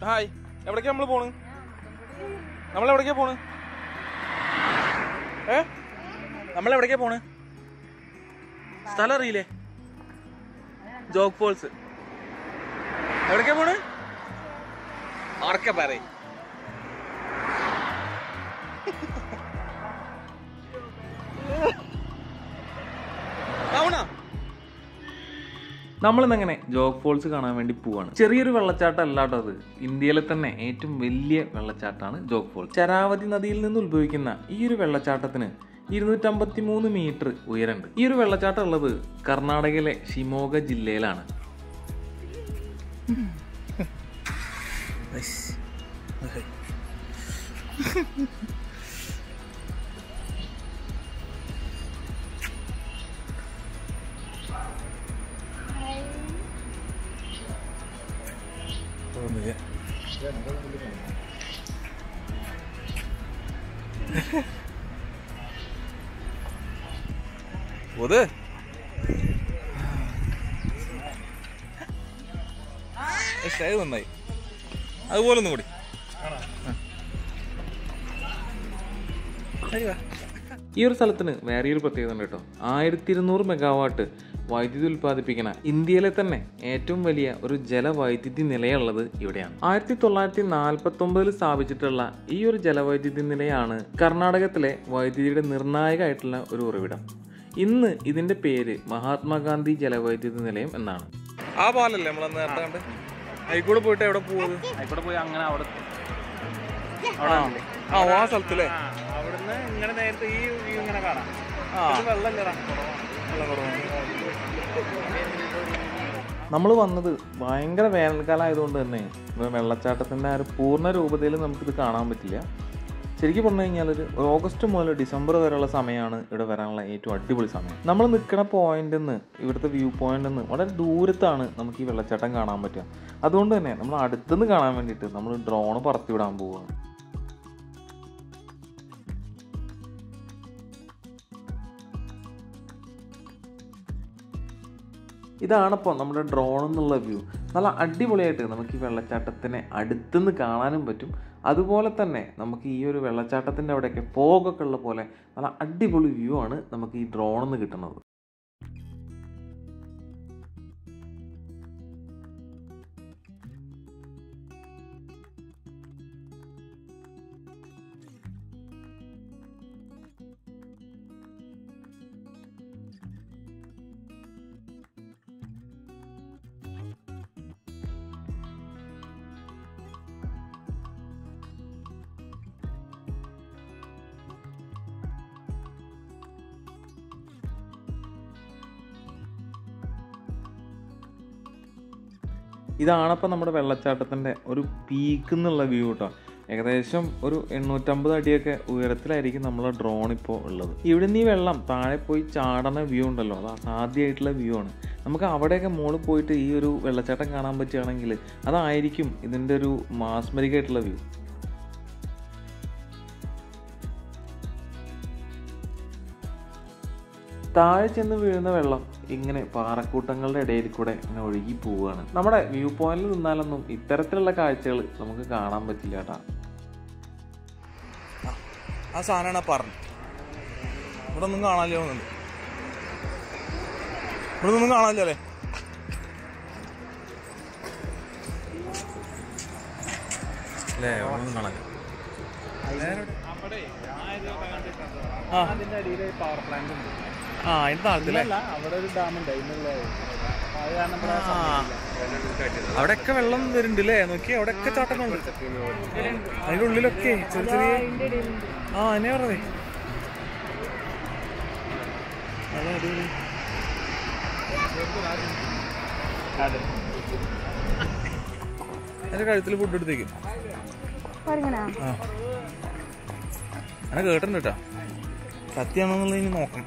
Hi എവിടേക്കാ നമ്മൾ പോണ് നമ്മൾ എവിടേക്കാ പോണ് ഏ നമ്മൾ എവിടേക്കാ പോണ് സ്ഥലം അറിയില്ലേ ജോഗ് ഫോൾസ് എവിടേക്കാ പോണ് ആർക്കെ പറയ് ആവണോ നമ്മളിന്നങ്ങനെ ജോഗ് ഫോൾസ് കാണാൻ വേണ്ടി പോവാണ് ചെറിയൊരു വെള്ളച്ചാട്ടം അല്ലാട്ടോ അത് ഇന്ത്യയിലെ തന്നെ ഏറ്റവും വലിയ വെള്ളച്ചാട്ടമാണ് ജോഗ് ഫോൾസ് ശരാവതി നദിയിൽ നിന്ന് ഉത്ഭവിക്കുന്ന ഈ ഒരു വെള്ളച്ചാട്ടത്തിന് ഇരുന്നൂറ്റമ്പത്തി മൂന്ന് മീറ്റർ ഉയരമുണ്ട് ഈ ഒരു വെള്ളച്ചാട്ടം ഉള്ളത് കർണാടകയിലെ ഷിമോഗ ജില്ലയിലാണ് അത് ഇഷ്ടായത് നന്നായി അതുപോലെ ഒന്നും കൂടി ഈ ഒരു സ്ഥലത്തിന് വേറെ ഒരു പ്രത്യേകത ഉണ്ട് കേട്ടോ ആയിരത്തി ഇരുന്നൂറ് മെഗാവാട്ട് വൈദ്യുതി ഉൽപ്പാദിപ്പിക്കുന്ന ഇന്ത്യയിലെ തന്നെ ഏറ്റവും വലിയ ഒരു ജലവൈദ്യുതി നിലയുള്ളത് ഇവിടെയാണ് ആയിരത്തി തൊള്ളായിരത്തി നാൽപ്പത്തി ഒമ്പതിൽ സ്ഥാപിച്ചിട്ടുള്ള ഈ ഒരു ജലവൈദ്യുതി നിലയാണ് കർണാടകത്തിലെ വൈദ്യുതിയുടെ നിർണായകമായിട്ടുള്ള ഒരു ഉറവിടം ഇന്ന് ഇതിന്റെ പേര് മഹാത്മാഗാന്ധി ജലവൈദ്യുതി നിലയം എന്നാണ് ആ പാലല്ലേ നമ്മൾ നേരത്തെ കണ്ട് അതിക്കൂടെ പോയിട്ട് എവിടെ പോകുന്നത് ആയിക്കോട്ടെ പോയി അങ്ങനെ അവിടെ ആ ആ സ്ഥലത്തില്ലേ ആ, അവിടുന്ന് ഇങ്ങനെ നേരത്തെ ഈ വ്യൂ ഇങ്ങനെ കാണാം ആ ഇത് വെള്ളമില്ലടാ നമ്മൾ വന്നത് ഭയങ്കര വേനൽക്കാലം ആയതുകൊണ്ട് തന്നെ ഇപ്പൊ വെള്ളച്ചാട്ടത്തിൻ്റെ ആ ഒരു പൂർണ്ണ രൂപതയിൽ നമുക്കിത് കാണാൻ പറ്റില്ല ശരിക്കും പറഞ്ഞു കഴിഞ്ഞാൽ ഒരു ഓഗസ്റ്റ് മുതൽ ഡിസംബർ വരെയുള്ള സമയമാണ് ഇവിടെ വരാനുള്ള ഏറ്റവും അടിപൊളി സമയം നമ്മൾ നിൽക്കുന്ന പോയിന്റിൽ നിന്ന് ഇവിടുത്തെ വ്യൂ പോയിന്റിൽ നിന്ന് വളരെ ദൂരത്താണ് നമുക്ക് ഈ വെള്ളച്ചാട്ടം കാണാൻ പറ്റുക അതുകൊണ്ട് തന്നെ നമ്മൾ അടുത്തുനിന്ന് കാണാൻ വേണ്ടിയിട്ട് നമ്മൾ ഡ്രോൺ പറത്തിവിടാൻ പോവുകയാണ് ഇതാണിപ്പോൾ നമ്മുടെ ഡ്രോൺ എന്നുള്ള വ്യൂ നല്ല അടിപൊളിയായിട്ട് നമുക്ക് ഈ വെള്ളച്ചാട്ടത്തിനെ അടുത്തുനിന്ന് കാണാനും പറ്റും അതുപോലെ തന്നെ നമുക്ക് ഈ ഒരു വെള്ളച്ചാട്ടത്തിൻ്റെ അവിടെയൊക്കെ ഫോഗൊക്കെ ഉള്ള പോലെ നല്ല അടിപൊളി വ്യൂ ആണ് നമുക്ക് ഈ ഡ്രോണിൽ നിന്ന് കിട്ടുന്നത് ഇതാണപ്പോൾ നമ്മുടെ വെള്ളച്ചാട്ടത്തിൻ്റെ ഒരു പീക്ക് എന്നുള്ള വ്യൂ കേട്ടോ ഏകദേശം ഒരു എണ്ണൂറ്റമ്പത് അടിയൊക്കെ ഉയരത്തിലായിരിക്കും നമ്മളെ ഡ്രോൺ ഇപ്പോൾ ഉള്ളത് ഇവിടെ നിന്ന് ഈ വെള്ളം താഴെ പോയി ചാടണ വ്യൂ ഉണ്ടല്ലോ അത് അസാധ്യമായിട്ടുള്ള വ്യൂ ആണ് നമുക്ക് അവിടെയൊക്കെ മുകളിൽ പോയിട്ട് ഈ ഒരു വെള്ളച്ചാട്ടം കാണാൻ പറ്റുകയാണെങ്കിൽ അതായിരിക്കും ഇതിൻ്റെ ഒരു മാസ്മരികമായിട്ടുള്ള വ്യൂ താഴെ ചെന്ന് വീഴുന്ന വെള്ളം ഇങ്ങനെ പാറക്കൂട്ടങ്ങളുടെ ഇടയിൽ കൂടെ ഇങ്ങനെ ഒഴുകി പോവുകയാണ് നമ്മുടെ വ്യൂ പോയിന്റിൽ നിന്നാലൊന്നും ഇത്തരത്തിലുള്ള കാഴ്ചകൾ നമുക്ക് കാണാൻ പറ്റില്ല കേട്ടാ ആ സാധനമാണ് പറഞ്ഞു ഇവിടെ ഒന്നും കാണാനില്ല തോന്നുന്നുണ്ട് ഇവിടെ ഒന്നും കാണാനില്ല അല്ലേ അല്ലേ ഒന്നും കാണാനില്ല അവിടെ ഞാൻ ഇതൊക്കെ കണ്ടിട്ടുണ്ട് ആ. അതിന്റെ അടിയിൽ പവർ പ്ലാന്റ് ഉണ്ട് ആ അതിന്റെ താഴത്തില്ലേ അല്ല അവിടെ ഒരു ഡാം ഉണ്ട് അതിനുള്ള അത് കാരണം ഇവിടെ ആ. അവിടെയൊക്കെ വെള്ളം വരുന്നുണ്ട് അല്ലേ നോക്കി അവിടെയൊക്കെ ചാട്ടങ്ങളുണ്ട് അതിന്റെ ഉള്ളിലൊക്കെ ചെറിയ ചെറിയ ആ എന്നെ പറഞ്ഞേ നല്ല അടിപൊളി അതെ എന്റെ കഴുത്തിൽ ഫുഡ് എടുത്തേക്കും ആ അങ്ങനെ കേട്ടിട്ടുണ്ട് കേട്ടോ സത്യമാണോന്നുള്ളത് ഇനി നോക്കണം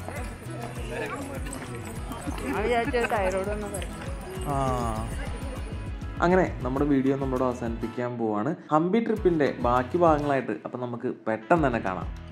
ആ അങ്ങനെ നമ്മുടെ വീഡിയോ നമ്മളോട് അവസാനിപ്പിക്കാൻ പോവാണ് ഹംപി ട്രിപ്പിന്റെ ബാക്കി ഭാഗങ്ങളായിട്ട് അപ്പം നമുക്ക് പെട്ടെന്ന് തന്നെ കാണാം